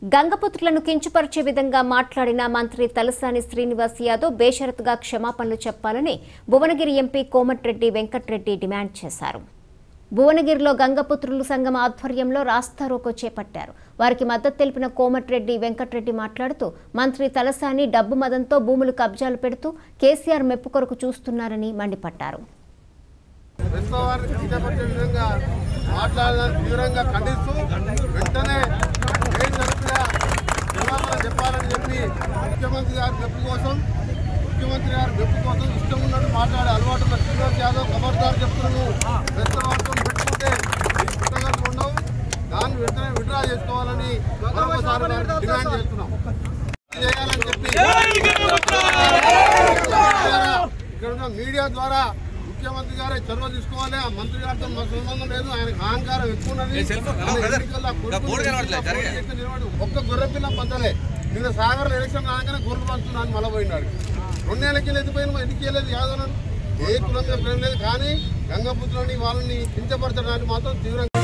గంగపుత్రులను కించపరిచే విధంగా మాట్లాడిన మంత్రి తలసాని శ్రీనివాస్ యాదవ్ బేషరతుగా క్షమాపణలు చెప్పాలని భువనగిరి ఎంపీ కోమటిరెడ్డి వెంకట్రెడ్డి డిమాండ్ చేశారు భువనగిరిలో గంగపుత్రుల సంఘం ఆధ్వర్యంలో రాస్తారోకో చేపట్టారు వారికి మద్దతు తెలిపిన కోమటిరెడ్డి వెంకట్రెడ్డి మాట్లాడుతూ మంత్రి తలసాని డబ్బు మదంతో భూములు కబ్జాలు పెడుతూ కేసీఆర్ మెప్పు కొరకు చూస్తున్నారని మండిపడ్డారు వారిని కించపరిచే విధంగా మాట్లాడాలని తీవ్రంగా ఖండిస్తూ వెంటనే ఏం జరిపినా క్షమాపణ చెప్పాలని చెప్పి ముఖ్యమంత్రి గారి మెప్పు కోసం ముఖ్యమంత్రి గారి మెప్పు కోసం ఇష్టం ఉన్నట్టు మాట్లాడే అలవాటు ఉన్న శ్రీనివాస్ యాదవ్ ఖబర్దార్ చెప్తున్నాను పెద్దవారితో పెట్టుకుంటే ఈ పుట్టగతులు ఉండవు దాన్ని వెంటనే విడ్రా చేసుకోవాలని మరొకసారి వారిని డిమాండ్ చేస్తున్నాం చేయాలని చెప్పి ఇక్కడ ఉన్న మీడియా ద్వారా ముఖ్యమంత్రి గారే చొరవ తీసుకోవాలి ఆ మంత్రి గారితో మాకు సంబంధం లేదు ఆయన అహంకారం ఎక్కువ ఉన్నది. ఆయన ఎన్నికల్లో ఆ కొడుకుని పోటీ చేసి నిలబడి ఒక్క గొర్రె పిల్ల పంచలే నిన్న సాగర్ ఎలక్షన్ రాగానే గొర్రెలు పంచుతున్నాను మళ్ళీ పోయినాడు రెండేళ్ళకి ఎత్తిపోయిన ఎందుకు వెళ్ళలేదు యాదవ్ ఏ కులం మీద ప్రేమ లేదు కానీ గంగపుత్రులని వాళ్ళని కించపరచడానికి మాత్రం తీవ్రంగా